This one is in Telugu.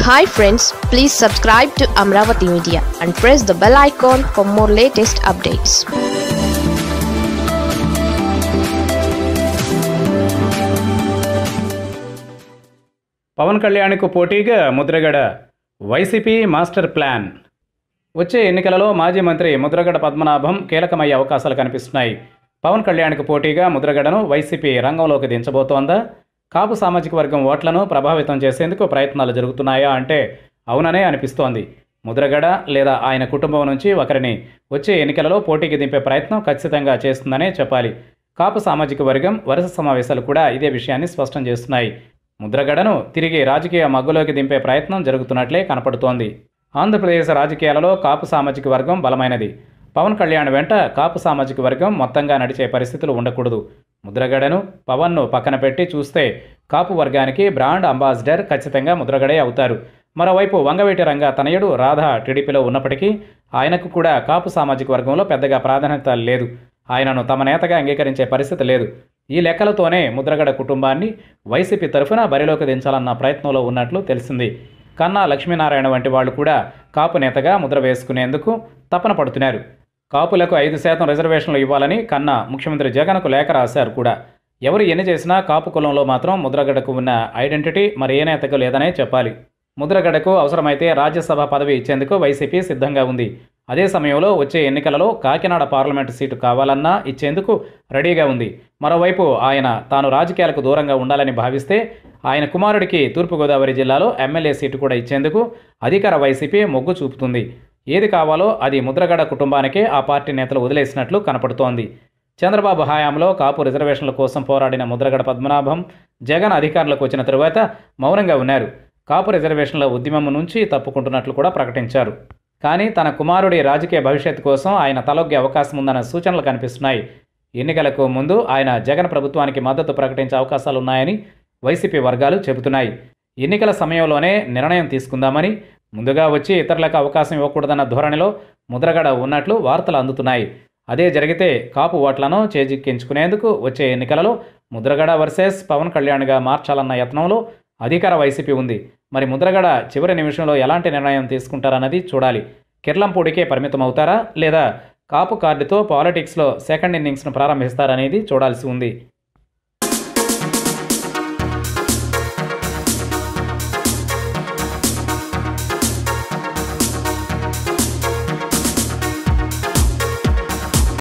hi friends please subscribe to Amaravati media and press the bell icon for more latest updates Pavan కళ్యాణ్కు పోటీగా ముద్రగడ వైసీపీ మాస్టర్ ప్లాన్ వచ్చే ఎన్నికలలో మాజీ మంత్రి ముద్రగడ పద్మనాభం కీలకమయ్యే అవకాశాలు కనిపిస్తున్నాయి పవన్ కళ్యాణ్కు పోటీగా ముద్రగడను వైసీపీ రంగంలోకి దించబోతోందా కాపు సామాజిక వర్గం ఓట్లను ప్రభావితం చేసేందుకు ప్రయత్నాలు జరుగుతున్నాయా అంటే అవుననే అనిపిస్తోంది ముద్రగడ లేదా ఆయన కుటుంబం నుంచి ఒకరిని వచ్చే ఎన్నికలలో పోటీకి దింపే ప్రయత్నం ఖచ్చితంగా చేస్తుందనే చెప్పాలి కాపు సామాజిక వర్గం వరుస సమావేశాలు కూడా ఇదే విషయాన్ని స్పష్టం చేస్తున్నాయి ముద్రగడను తిరిగి రాజకీయ మగ్గులోకి దింపే ప్రయత్నం జరుగుతున్నట్లే కనపడుతోంది ఆంధ్రప్రదేశ్ రాజకీయాలలో కాపు సామాజిక వర్గం బలమైనది పవన్ కళ్యాణ్ వెంట కాపు సామాజిక వర్గం మొత్తంగా నడిచే పరిస్థితులు ఉండకూడదు ముద్రగడను పవన్ను పక్కన పెట్టి చూస్తే కాపు వర్గానికి బ్రాండ్ అంబాసిడర్ ఖచ్చితంగా ముద్రగడే అవుతారు మరోవైపు వంగవీటి రంగ తనయుడు రాధా టీడీపీలో ఉన్నప్పటికీ ఆయనకు కూడా కాపు సామాజిక వర్గంలో పెద్దగా ప్రాధాన్యత లేదు ఆయనను తమ నేతగా అంగీకరించే పరిస్థితి లేదు ఈ లెక్కలతోనే ముద్రగడ కుటుంబాన్ని వైసీపీ తరఫున బరిలోకి దించాలన్న ప్రయత్నంలో ఉన్నట్లు తెలిసింది కన్నా లక్ష్మీనారాయణ వంటి వాళ్ళు కూడా కాపు నేతగా ముద్ర వేసుకునేందుకు తపన పడుతున్నారు కాపులకు ఐదు శాతం రిజర్వేషన్లు ఇవ్వాలని కన్నా ముఖ్యమంత్రి జగన్కు లేఖ రాశారు కూడా ఎవరు ఎన్ని చేసినా కాపు కులంలో మాత్రం ముద్రగడకు ఉన్న ఐడెంటిటీ మరి ఏ నేతకు లేదనే చెప్పాలి ముద్రగడకు అవసరమైతే రాజ్యసభ పదవి ఇచ్చేందుకు వైసీపీ సిద్ధంగా ఉంది అదే సమయంలో వచ్చే ఎన్నికలలో కాకినాడ పార్లమెంటు సీటు కావాలన్నా ఇచ్చేందుకు రెడీగా ఉంది మరోవైపు ఆయన తాను రాజకీయాలకు దూరంగా ఉండాలని భావిస్తే ఆయన కుమారుడికి తూర్పుగోదావరి జిల్లాలో ఎమ్మెల్యే సీటు కూడా ఇచ్చేందుకు అధికార వైసీపీ మొగ్గు చూపుతుంది ఏది కావాలో అది ముద్రగడ కుటుంబానికే ఆ పార్టీ నేతలు వదిలేసినట్లు కనపడుతోంది చంద్రబాబు హయాంలో కాపు రిజర్వేషన్ల కోసం పోరాడిన ముద్రగడ పద్మనాభం జగన్ అధికారంలోకి వచ్చిన తరువాత మౌనంగా ఉన్నారు కాపు రిజర్వేషన్ల ఉద్యమం నుంచి తప్పుకుంటున్నట్లు కూడా ప్రకటించారు కానీ తన కుమారుడి రాజకీయ భవిష్యత్తు కోసం ఆయన తలొగ్గే అవకాశం ఉందన్న సూచనలు కనిపిస్తున్నాయి ఎన్నికలకు ముందు ఆయన జగన్ ప్రభుత్వానికి మద్దతు ప్రకటించే అవకాశాలున్నాయని వైసీపీ వర్గాలు చెబుతున్నాయి ఎన్నికల సమయంలోనే నిర్ణయం తీసుకుందామని ముందుగా వచ్చి ఇతరులకు అవకాశం ఇవ్వకూడదన్న ధోరణిలో ముద్రగడ ఉన్నట్లు వార్తలు అందుతున్నాయి అదే జరిగితే కాపు ఓట్లను చేజిక్కించుకునేందుకు వచ్చే ఎన్నికలలో ముద్రగడ వర్సెస్ పవన్ కళ్యాణ్గా మార్చాలన్న యత్నంలో అధికార వైసీపీ ఉంది మరి ముద్రగడ చివరి నిమిషంలో ఎలాంటి నిర్ణయం తీసుకుంటారన్నది చూడాలి కిర్లంపూడికే పరిమితం అవుతారా లేదా కాపు కార్డుతో పాలిటిక్స్లో సెకండ్ ఇన్నింగ్స్ను ప్రారంభిస్తారనేది చూడాల్సి ఉంది